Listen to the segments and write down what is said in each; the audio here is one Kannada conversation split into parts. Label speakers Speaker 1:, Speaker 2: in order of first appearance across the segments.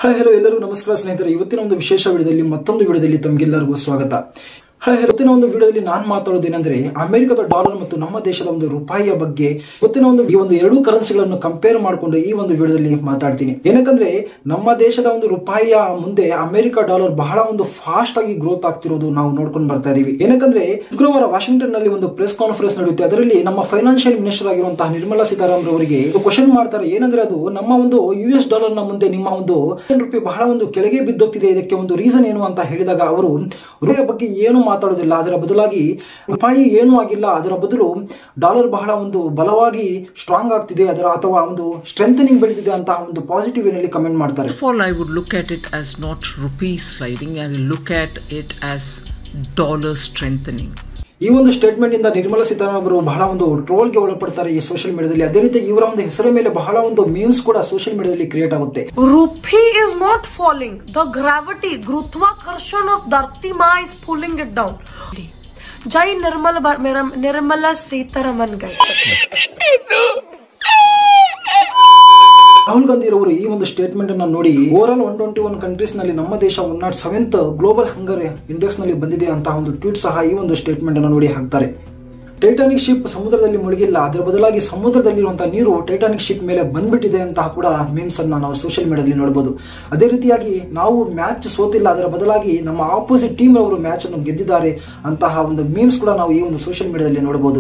Speaker 1: ಹಾಯ್ ಹಲೋ ಎಲ್ಲರಿಗೂ ನಮಸ್ಕಾರ ಸ್ನೇಹಿತರೆ ಇವತ್ತಿನ ಒಂದು ವಿಶೇಷ ವಿಡಿಯೋದಲ್ಲಿ ಮತ್ತೊಂದು ವಿಡಿಯೋದಲ್ಲಿ ತಮಗೆಲ್ಲರಿಗೂ ಸ್ವಾಗತ ಹಾಯ್ ಹಲೋ ಇವತ್ತಿನ ಒಂದು ವಿಡಿಯೋದಲ್ಲಿ ನಾನು ಮಾತಾಡೋದೇನೆಂದ್ರೆ ಅಮೆರಿಕದ ಡಾಲರ್ ಮತ್ತು ನಮ್ಮ ದೇಶದ ಒಂದು ರೂಪಾಯಿಯ ಬಗ್ಗೆ ಇವತ್ತಿನ ಒಂದು ಈ ಒಂದು ಎರಡು ಕರೆನ್ಸಿಗಳನ್ನು ಕಂಪೇರ್ ಮಾಡಿಕೊಂಡು ಈ ಒಂದು ವಿಡಿಯೋದಲ್ಲಿ ಮಾತಾಡ್ತೀನಿ ಏನಕ್ಕಂದ್ರೆ ನಮ್ಮ ದೇಶದ ಒಂದು ರೂಪಾಯಿಯ ಮುಂದೆ ಅಮೆರಿಕ ಡಾಲರ್ ಬಹಳ ಒಂದು ಫಾಸ್ಟ್ ಆಗಿ ಗ್ರೋತ್ ಆಗ್ತಿರೋದು ನಾವು ನೋಡ್ಕೊಂಡು ಬರ್ತಾ ಇದೀವಿ ಏನಕ್ಕಂದ್ರೆ ಶುಕ್ರವಾರ ವಾಷಿಂಗ್ಟನ್ ನಲ್ಲಿ ಒಂದು ಪ್ರೆಸ್ ಕಾನ್ಫರೆನ್ಸ್ ನಡೆಯುತ್ತೆ ಅದರಲ್ಲಿ ನಮ್ಮ ಫೈನಾನ್ಷಿಯಲ್ ಮಿನಿಸ್ಟರ್ ಆಗಿರುವಂತಹ ನಿರ್ಮಲಾ ಸೀತಾರಾಮನ್ ಅವರಿಗೆ ಕ್ವಶನ್ ಮಾಡ್ತಾರೆ ಏನಂದ್ರೆ ಅದು ನಮ್ಮ ಒಂದು ಯು ಎಸ್ ಡಾಲರ್ ನ ಮುಂದೆ ನಿಮ್ಮ ಒಂದು ರೂಪಾಯಿ ಬಹಳ ಒಂದು ಕೆಳಗೆ ಬಿದ್ದೋಗ್ತಿದೆ ಇದಕ್ಕೆ ಒಂದು ರೀಸನ್ ಏನು ಅಂತ ಹೇಳಿದಾಗ ಅವರು ರೂಪಾಯಿಯ ಬಗ್ಗೆ ಏನು ಮಾತಾಡೋದಿಲ್ಲ ಅದರ ಬದಲಾಗಿ ರೂಪಾಯಿ ಏನೂ ಆಗಿಲ್ಲ ಅದರ ಬದಲು ಡಾಲರ್ ಬಹಳ ಒಂದು ಬಲವಾಗಿ ಸ್ಟ್ರಾಂಗ್ ಆಗ್ತಿದೆ ಅದರ ಅಥವಾ ಒಂದು ಸ್ಟ್ರೆಂಥನಿಂಗ್ ಬೆಳೆದಿದೆ ಅಂತ ಒಂದು ಪಾಸಿಟಿವ್ ಏನಲ್ಲಿ ಕಮೆಂಟ್ ಮಾಡ್ತಾರೆ
Speaker 2: First of all, I would look at it as not rupee sliding, I will look at it as dollar strengthening.
Speaker 1: ಈ ಒಂದು ಸ್ಟೇಟ್ಮೆಂಟ್ ಇಂದ ನಿರ್ಮಲಾ ಸೀತಾರಾಮನ್ ಅವರು ಬಹಳ ಒಂದು ಟ್ರೋಲ್ಗೆ ಒಳಪಡ್ತಾರೆ ಈ ಸೋಷಿಯಲ್ ಮೀಡಿಯಾದಲ್ಲಿ ಅದೇ ರೀತಿ ಇವರ ಒಂದು ಹೆಸರ ಮೇಲೆ ಬಹಳ ಒಂದು ಮೀಮ್ಸ್ ಕೂಡ ಸೋಷಿಯಲ್ ಮೀಡಿಯಾದಲ್ಲಿ ಕ್ರಿಯೇಟ್ ಆಗುತ್ತೆ
Speaker 3: Rupee is not falling. The gravity, Gurutvakarshan of Dharti Ma is pulling it down. Jai Nirmala, Bar- Niram- Nirmala Sitaraman guys.
Speaker 1: Rahul Gandhi ಅವರು ಈ ಒಂದು ಸ್ಟೇಟ್ಮೆಂಟ್ ಅನ್ನ ನೋಡಿ over all one twenty one countries ನಲ್ಲಿ ನಮ್ಮ ದೇಶ one not seventh global hunger index ನಲ್ಲಿ ಬಂದಿದೆ ಅಂತ ಒಂದು ಟ್ವೀಟ್ ಸಹ ಈ ಒಂದು ಸ್ಟೇಟ್ಮೆಂಟ್ ಅನ್ನು ನೋಡಿ ಹಾಕ್ತಾರೆ ಟೈಟಾನಿಕ್ ಶಿಪ್ ಸಮುದ್ರದಲ್ಲಿ ಮುಳುಗಿಲ್ಲ ಅದರ ಬದಲಾಗಿ ಸಮುದ್ರದಲ್ಲಿರುವಂತಹ ನೀರು ಟೈಟಾನಿಕ್ ಶಿಪ್ ಮೇಲೆ ಬಂದ್ಬಿಟ್ಟಿದೆ ಅಂತ ಕೂಡ ಮೀಮ್ಸ್ ಅನ್ನ ನಾವು ಸೋಷಿಯಲ್ ಮೀಡಿಯಾದಲ್ಲಿ ನೋಡಬಹುದು ಅದೇ ರೀತಿಯಾಗಿ ನಾವು ಮ್ಯಾಚ್ ಸೋತಿಲ್ಲ ಅದರ ಬದಲಾಗಿ ನಮ್ಮ ಆಪೋಸಿಟ್ ಟೀಮ್ ಅವರು ಮ್ಯಾಚ್ ಅನ್ನು ಗೆದ್ದಿದ್ದಾರೆ ಅಂತಹ ಒಂದು ಮೀಮ್ಸ್ ಕೂಡ ನಾವು ಈ ಒಂದು ಸೋಷಿಯಲ್ ಮೀಡಿಯಾದಲ್ಲಿ ನೋಡಬಹುದು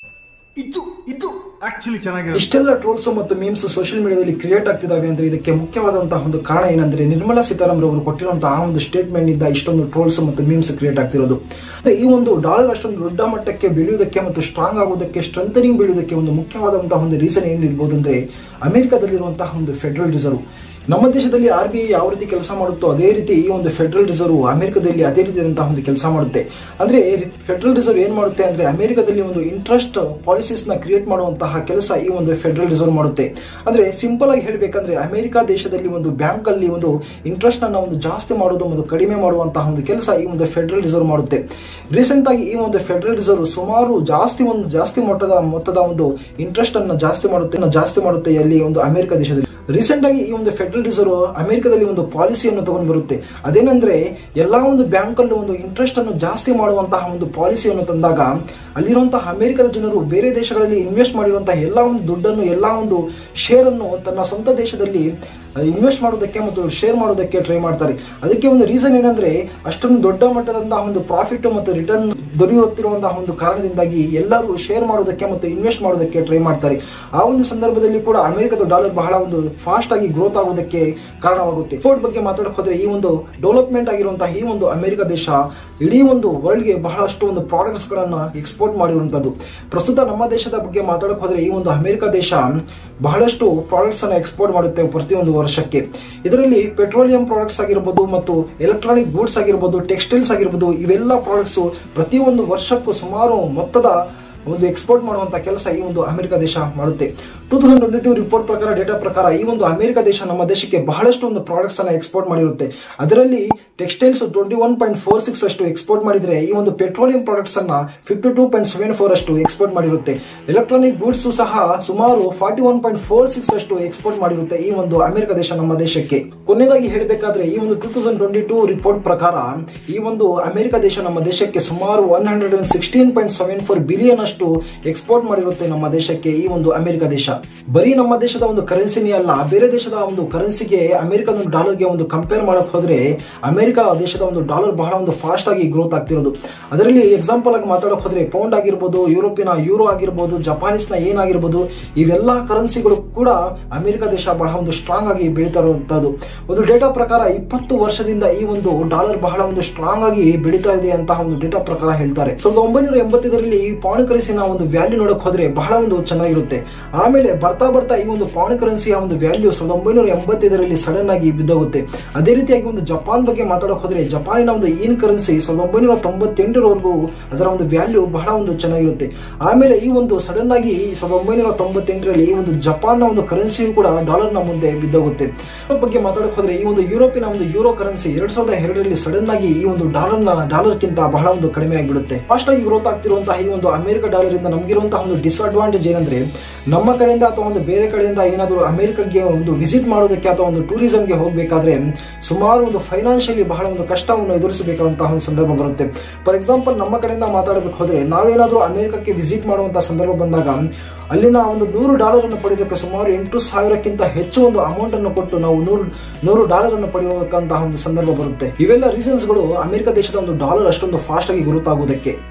Speaker 4: ಇದು ಇದು ಆಕ್ಚುಲಿ ಚೆನ್ನಾಗಿರುತ್ತೆ
Speaker 1: ಇಷ್ಟೆಲ್ಲ ಟ್ರೋಲ್ಸ್ ಮತ್ತು ಮೀಮ್ಸ್ ಸೋಷಿಯಲ್ ಮೀಡಿಯಾದಲ್ಲಿ ಕ್ರಿಯೇಟ್ ಆಗ್ತಿದಾವೆ ಅಂದ್ರೆ ಇದಕ್ಕೆ ಮುಖ್ಯವಾದಂತಹ ಒಂದು ಕಾರಣ ಏನಂದ್ರೆ ನಿರ್ಮಲಾ ಸೀತಾರಾಮನ್ ಅವರು ಕೊಟ್ಟಿರುವಂತಹ ಆ ಒಂದು ಸ್ಟೇಟ್ಮೆಂಟ್ ಇಂದ ಇಷ್ಟೊಂದು ಟ್ರೋಲ್ಸ್ ಮತ್ತು ಮೀಮ್ಸ್ ಕ್ರಿಯೇಟ್ ಆಗ್ತಿರೋದು ಅಂದ್ರೆ ಈ ಒಂದು ಡಾಲರ್ ಅಷ್ಟೊಂದು ದೊಡ್ಡ ಮಟ್ಟಕ್ಕೆ ಬೆಳೆಯುವುದಕ್ಕೆ ಮತ್ತು ಸ್ಟ್ರಾಂಗ್ ಆಗುವುದಕ್ಕೆ ಸ್ಟ್ರೆಂಥನಿಂಗ್ ಬೆಳೆಯುವುದಕ್ಕೆ ಒಂದು ಮುಖ್ಯವಾದಂತಹ ಒಂದು ರೀಸನ್ ಏನಿರ್ಬೋದು ಅಂದ್ರೆ ಅಮೆರಿಕದಲ್ಲಿರುವಂತಹ ಒಂದು ಫೆಡರಲ್ ರಿಸರ್ವ್ ನಮ್ಮ ದೇಶದಲ್ಲಿ ಆರ್ ಬಿ ಐ ಯಾವ ರೀತಿ ಕೆಲಸ ಮಾಡುತ್ತೋ ಅದೇ ರೀತಿ ಈ ಒಂದು ಫೆಡರಲ್ ರಿಸರ್ವ್ ಅಮೆರಿಕದಲ್ಲಿ ಅದೇ ರೀತಿಯಾದಂತಹ ಒಂದು ಕೆಲಸ ಮಾಡುತ್ತೆ ಅಂದ್ರೆ ಫೆಡರಲ್ ರಿಸರ್ವ್ ಏನ್ ಮಾಡುತ್ತೆ ಅಂದ್ರೆ ಅಮೆರಿಕದಲ್ಲಿ ಒಂದು ಇಂಟ್ರೆಸ್ಟ್ ಪಾಲಿಸೀಸ್ ನ ಕ್ರಿಯೇಟ್ ಮಾಡುವಂತಹ ಕೆಲಸ ಈ ಒಂದು ಫೆಡರಲ್ ರಿಸರ್ವ್ ಮಾಡುತ್ತೆ ಅಂದ್ರೆ ಸಿಂಪಲ್ ಆಗಿ ಹೇಳ್ಬೇಕಂದ್ರೆ ಅಮೆರಿಕ ದೇಶದಲ್ಲಿ ಒಂದು ಬ್ಯಾಂಕ್ ಅಲ್ಲಿ ಒಂದು ಇಂಟ್ರೆಸ್ಟ್ ಅನ್ನ ಒಂದು ಜಾಸ್ತಿ ಮಾಡೋದು ಮತ್ತು ಕಡಿಮೆ ಮಾಡುವಂತಹ ಒಂದು ಕೆಲಸ ಈ ಒಂದು ಫೆಡರಲ್ ರಿಸರ್ವ್ ಮಾಡುತ್ತೆ ರೀಸೆಂಟ್ ಆಗಿ ಈ ಒಂದು ಫೆಡರಲ್ ರಿಸರ್ವ್ ಸುಮಾರು ಜಾಸ್ತಿ ಒಂದು ಜಾಸ್ತಿ ಮೊತ್ತದ ಮೊತ್ತದ ಒಂದು ಇಂಟ್ರೆಸ್ಟ್ ಅನ್ನ ಜಾಸ್ತಿ ಮಾಡುತ್ತೆ ಜಾಸ್ತಿ ಮಾಡುತ್ತೆ ಅಲ್ಲಿ ಒಂದು ಅಮೆರಿಕ ದೇಶದಲ್ಲಿ ರೀಸೆಂಟ್ ಆಗಿ ಈ ಒಂದು ಫೆಡರಲ್ ರಿಸರ್ವ್ ಅಮೆರಿಕದಲ್ಲಿ ಒಂದು ಪಾಲಿಸಿಯನ್ನು ತಗೊಂಡು ಬರುತ್ತೆ ಅದೇನಂದ್ರೆ ಎಲ್ಲಾ ಒಂದು ಬ್ಯಾಂಕ್ ಅಲ್ಲೂ ಒಂದು ಇಂಟ್ರೆಸ್ಟ್ ಅನ್ನು ಜಾಸ್ತಿ ಮಾಡುವಂತಹ ಒಂದು ಪಾಲಿಸಿಯನ್ನು ತಂದಾಗ ಅಲ್ಲಿರುವಂತಹ ಅಮೆರಿಕದ ಜನರು ಬೇರೆ ದೇಶಗಳಲ್ಲಿ ಇನ್ವೆಸ್ಟ್ ಮಾಡಿರುವಂತಹ ಎಲ್ಲಾ ಒಂದು ದುಡ್ಡನ್ನು ಎಲ್ಲಾ ಒಂದು ಶೇರ್ ಅನ್ನು ತನ್ನ ಸ್ವಂತ ದೇಶದಲ್ಲಿ ಇನ್ವೆಸ್ಟ್ ಮಾಡೋದಕ್ಕೆ ಮತ್ತು ಶೇರ್ ಮಾಡೋದಕ್ಕೆ ಟ್ರೈ ಮಾಡ್ತಾರೆ ಅದಕ್ಕೆ ಒಂದು ರೀಸನ್ ಏನಂದ್ರೆ ಅಷ್ಟೊಂದು ದೊಡ್ಡ ಮಟ್ಟದಂತಹ ಒಂದು ಪ್ರಾಫಿಟ್ ಮತ್ತು ರಿಟರ್ನ್ ದೊರೆಯುತ್ತಿರುವಂತಹ ಒಂದು ಕಾರಣದಿಂದಾಗಿ ಎಲ್ಲರೂ ಶೇರ್ ಮಾಡೋದಕ್ಕೆ ಮತ್ತು ಇನ್ವೆಸ್ಟ್ ಮಾಡೋದಕ್ಕೆ ಟ್ರೈ ಮಾಡ್ತಾರೆ ಆ ಒಂದು ಸಂದರ್ಭದಲ್ಲಿ ಕೂಡ ಅಮೆರಿಕದ ಡಾಲರ್ ಬಹಳ ಒಂದು ಫಾಸ್ಟ್ ಆಗಿ ಗ್ರೋತ್ ಆಗೋದಕ್ಕೆ ಕಾರಣವಾಗುತ್ತೆ ಎಕ್ಸ್ಪೋರ್ಟ್ ಬಗ್ಗೆ ಮಾತಾಡಕ್ ಹೋದ್ರೆ ಈ ಒಂದು ಡೆವಲಪ್ಮೆಂಟ್ ಆಗಿರುವಂತಹ ಈ ಒಂದು ಅಮೆರಿಕ ದೇಶ ಇಡೀ ಒಂದು ವರ್ಲ್ಡ್ಗೆ ಬಹಳಷ್ಟು ಒಂದು ಪ್ರಾಡಕ್ಟ್ಸ್ ಗಳನ್ನ ಎಕ್ಸ್ಪೋರ್ಟ್ ಮಾಡಿರುವಂತದ್ದು ಪ್ರಸ್ತುತ ನಮ್ಮ ದೇಶದ ಬಗ್ಗೆ ಮಾತಾಡಕ್ ಹೋದ್ರೆ ಈ ಒಂದು ಅಮೆರಿಕ ದೇಶ ಬಹಳಷ್ಟು ಪ್ರಾಡಕ್ಟ್ಸ್ ಅನ್ನ ಎಕ್ಸ್ಪೋರ್ಟ್ ಮಾಡುತ್ತೆ ಪ್ರತಿಯೊಂದು ವರ್ಷಕ್ಕೆ ಇದರಲ್ಲಿ ಪೆಟ್ರೋಲಿಯಂ ಪ್ರಾಡಕ್ಟ್ಸ್ ಆಗಿರ್ಬೋದು ಮತ್ತು ಎಲೆಕ್ಟ್ರಾನಿಕ್ ಗೂಡ್ಸ್ ಆಗಿರ್ಬೋದು ಟೆಕ್ಸ್ಟೈಲ್ಸ್ ಆಗಿರ್ಬೋದು ಇವೆಲ್ಲ ಪ್ರಾಡಕ್ಟ್ಸ್ ಪ್ರತಿಯೊಂದು ವರ್ಷಕ್ಕೂ ಸುಮಾರು ಮೊತ್ತದ ಒಂದು ಎಕ್ಸ್ಪೋರ್ಟ್ ಮಾಡುವಂತ ಕೆಲಸ ಈ ಒಂದು ಅಮೆರಿಕ ದೇಶ ಮಾಡುತ್ತೆ two thousand twenty two report ಪ್ರಕಾರ ಡೇಟಾ ಪ್ರಕಾರ ಈ ಒಂದು ಅಮೆರಿಕ ದೇಶ ನಮ್ಮ ದೇಶಕ್ಕೆ ಬಹಳಷ್ಟು ಒಂದು ಪ್ರಾಡಕ್ಟ್ಸ್ ಅನ್ನ ಎಕ್ಸ್ಪೋರ್ಟ್ ಮಾಡಿರುತ್ತೆ ಅದರಲ್ಲಿ textiles twenty one point four six ಅಷ್ಟು ಎಕ್ಸ್ಪೋರ್ಟ್ ಮಾಡಿದ್ರೆ ಈ ಒಂದು ಪೆಟ್ರೋಲಿಯಂ ಪ್ರಾಡಕ್ಟ್ಸ್ ಅನ್ನ fifty two point seven four ಅಷ್ಟು ಎಕ್ಸ್ಪೋರ್ಟ್ ಮಾಡಿರುತ್ತೆ ಎಲೆಕ್ಟ್ರಾನಿಕ್ ಗೂಡ್ಸ್ ಸಹ ಸುಮಾರು forty one point four six ಅಷ್ಟು ಎಕ್ಸ್ಪೋರ್ಟ್ ಮಾಡಿರುತ್ತೆ ಈ ಒಂದು ಅಮೆರಿಕ ದೇಶ ನಮ್ಮ ದೇಶಕ್ಕೆ ಕೊನೆಯದಾಗಿ ಹೇಳಬೇಕಾದ್ರೆ ಈ ಒಂದು two thousand twenty two report ಪ್ರಕಾರ ಈ ಒಂದು ಅಮೆರಿಕ ದೇಶ ನಮ್ಮ ದೇಶಕ್ಕೆ ಸುಮಾರು one hundred and sixteen point seven four billion ಅಷ್ಟು ಎಕ್ಸ್ಪೋರ್ಟ್ ಮಾಡಿರುತ್ತೆ ನಮ್ಮ ದೇಶಕ್ಕೆ ಈ ಒಂದು ಅಮೆರಿಕ ದೇಶ ಬರೀ ನಮ್ಮ ದೇಶದ ಒಂದು ಕರೆನ್ಸಿನೇ ಅಲ್ಲ ಬೇರೆ ದೇಶದ ಒಂದು ಕರೆನ್ಸಿಗೆ ಅಮೆರಿಕದ ಒಂದು ಡಾಲರ್ಗೆ ಒಂದು ಕಂಪೇರ್ ಮಾಡಕ್ ಹೋದ್ರೆ ಅಮೆರಿಕ ದೇಶದ ಒಂದು ಡಾಲರ್ ಬಹಳ ಒಂದು ಫಾಸ್ಟ್ ಆಗಿ ಗ್ರೋತ್ ಆಗ್ತಿರೋದು ಅದರಲ್ಲಿ ಎಕ್ಸಾಂಪಲ್ ಆಗಿ ಮಾತಾಡಕ್ ಹೋದ್ರೆ ಪೌಂಡ್ ಆಗಿರ್ಬೋದು ಯುರೋಪಿನ ಯೂರೋ ಆಗಿರ್ಬೋದು ಜಪಾನೀಸ್ ನ ಏನಾಗಿರ್ಬೋದು ಇವೆಲ್ಲ ಕರೆನ್ಸಿಗಳು ಕೂಡ ಅಮೆರಿಕ ದೇಶ ಬಹಳ ಒಂದು ಸ್ಟ್ರಾಂಗ್ ಆಗಿ ಬೆಳೀತಾ ಇರುವಂತದ್ದು ಒಂದು ಡೇಟಾ ಪ್ರಕಾರ ಇಪ್ಪತ್ತು ವರ್ಷದಿಂದ ಈ ಒಂದು ಡಾಲರ್ ಬಹಳ ಒಂದು ಸ್ಟ್ರಾಂಗ್ ಆಗಿ ಬೆಳೀತಾ ಇದೆ ಅಂತ ಒಂದು ಡೇಟಾ ಪ್ರಕಾರ ಹೇಳ್ತಾರೆ ಸಾವಿರದ ಒಂಬೈನೂರ ಎಂಬತ್ತೈದರಲ್ಲಿ ಈ ಪೌಂಡ್ ಕರೆನ್ಸಿನ ಒಂದು ವ್ಯಾಲ್ಯೂ ನೋಡಕ್ ಹೋದ್ರೆ ಬಹಳ ಒಂದು ಚೆನ್ನಾಗಿರುತ್ತೆ ಆಮೇಲೆ ಬರ್ತಾ ಬರ್ತಾ ಈ ಒಂದು ಪೌಂಡ್ ಕರೆನ್ಸಿಯ ಒಂದು ವ್ಯಾಲ್ಯೂ ಸಾವಿರದ ಒಂಬೈನೂರ ಎಂಬತ್ತೈದರಲ್ಲಿ ಸಡನ್ ಆಗಿ ಬಿದ್ದೋಗುತ್ತೆ ಅದೇ ರೀತಿಯಾಗಿ ಒಂದು ಜಪಾನ್ ಬಗ್ಗೆ ಮಾತಾಡಕ್ ಹೋದ್ರೆ ಜಪಾನಿನ ಒಂದು ಈನ್ ಕರೆನ್ಸಿ ಸಾವಿರದ ಒಂಬೈನೂರ ತೊಂಬತ್ತೆಂಟರವರೆಗೂ ಅದರ ಒಂದು ವ್ಯಾಲ್ಯೂ ಬಹಳ ಒಂದು ಚೆನ್ನಾಗಿರುತ್ತೆ ಆಮೇಲೆ ಈ ಒಂದು ಸಡನ್ ಆಗಿ ಸಾವಿರದ ಒಂಬೈನೂರ ತೊಂಬತ್ತೆಂಟರಲ್ಲಿ ಈ ಒಂದು ಜಪಾನ್ನ ಒಂದು ಕರೆನ್ಸಿಯು ಕೂಡ ಡಾಲರ್ ನ ಮುಂದೆ ಬಿದ್ದೋಗುತ್ತೆ ಯುರೋಪ್ ಬಗ್ಗೆ ಮಾತಾಡಕ್ ಹೋದ್ರೆ ಈ ಒಂದು ಯುರೋಪಿನ ಒಂದು ಯೂರೋ ಕರೆನ್ಸಿ ಎರಡ್ ಸಾವಿರದ ಎರಡರಲ್ಲಿ ಸಡನ್ ಆಗಿ ಈ ಒಂದು ಡಾಲರ್ ನ ಡಾಲರ್ ಕಿಂತ ಬಹಳ ಒಂದು ಕಡಿಮೆ ಆಗಿಬಿಡುತ್ತೆ ಫಾಸ್ಟ್ ಆಗಿ ಗ್ರೋತ್ ಆಗ್ತಿರುವಂತಹ ಈ ಒಂದು ಅಮೆರಿಕ ಡಾಲರ್ ಇಂದ ನಮಗಿರುವಂತಹ ಒಂದು ಡಿಸ್ಅಡ್ವಾಂಟೇಜ್ ಏನಂದ್ರೆ ನಮ್ಮ ಕಡೆ ಕಡೆಯಿಂದ ಅಥವಾ ಒಂದು ಬೇರೆ ಕಡೆಯಿಂದ ಏನಾದರೂ ಅಮೆರಿಕಕ್ಕೆ ಒಂದು ವಿಸಿಟ್ ಮಾಡೋದಕ್ಕೆ ಅಥವಾ ಒಂದು ಟೂರಿಸಂಗೆ ಹೋಗಬೇಕಾದ್ರೆ ಸುಮಾರು ಒಂದು ಫೈನಾನ್ಷಿಯಲಿ ಬಹಳ ಒಂದು ಕಷ್ಟವನ್ನು ಎದುರಿಸಬೇಕಾದಂತಹ ಒಂದು ಸಂದರ್ಭ ಬರುತ್ತೆ ಫಾರ್ ಎಕ್ಸಾಂಪಲ್ ನಮ್ಮ ಕಡೆಯಿಂದ ಮಾತಾಡಬೇಕು ಹೋದ್ರೆ ನಾವೇನಾದರೂ ಅಮೆರಿಕಕ್ಕೆ ವಿಸಿಟ್ ಮಾಡುವಂತಹ ಸಂದರ್ಭ ಬಂದಾಗ ಅಲ್ಲಿನ ಒಂದು ನೂರು ಡಾಲರ್ ಅನ್ನು ಪಡೆಯೋದಕ್ಕೆ ಸುಮಾರು ಎಂಟು ಸಾವಿರಕ್ಕಿಂತ ಹೆಚ್ಚು ಒಂದು ಅಮೌಂಟ್ ಅನ್ನು ಕೊಟ್ಟು ನಾವು ನೂರು ನೂರು ಡಾಲರ್ ಅನ್ನು ಪಡೆಯುವಂತಹ ಒಂದು ಸಂದರ್ಭ ಬರುತ್ತೆ ಇವೆಲ್ಲ ರೀಸನ್ಸ್ಗಳು ಅಮೆರಿಕ ದೇಶದ ಒಂದು ಡಾಲರ್ ಅಷ್ಟೊಂದು ಫಾಸ್ಟ್ ಆಗಿ ಗುರುತಾಗುವುದಕ್ಕೆ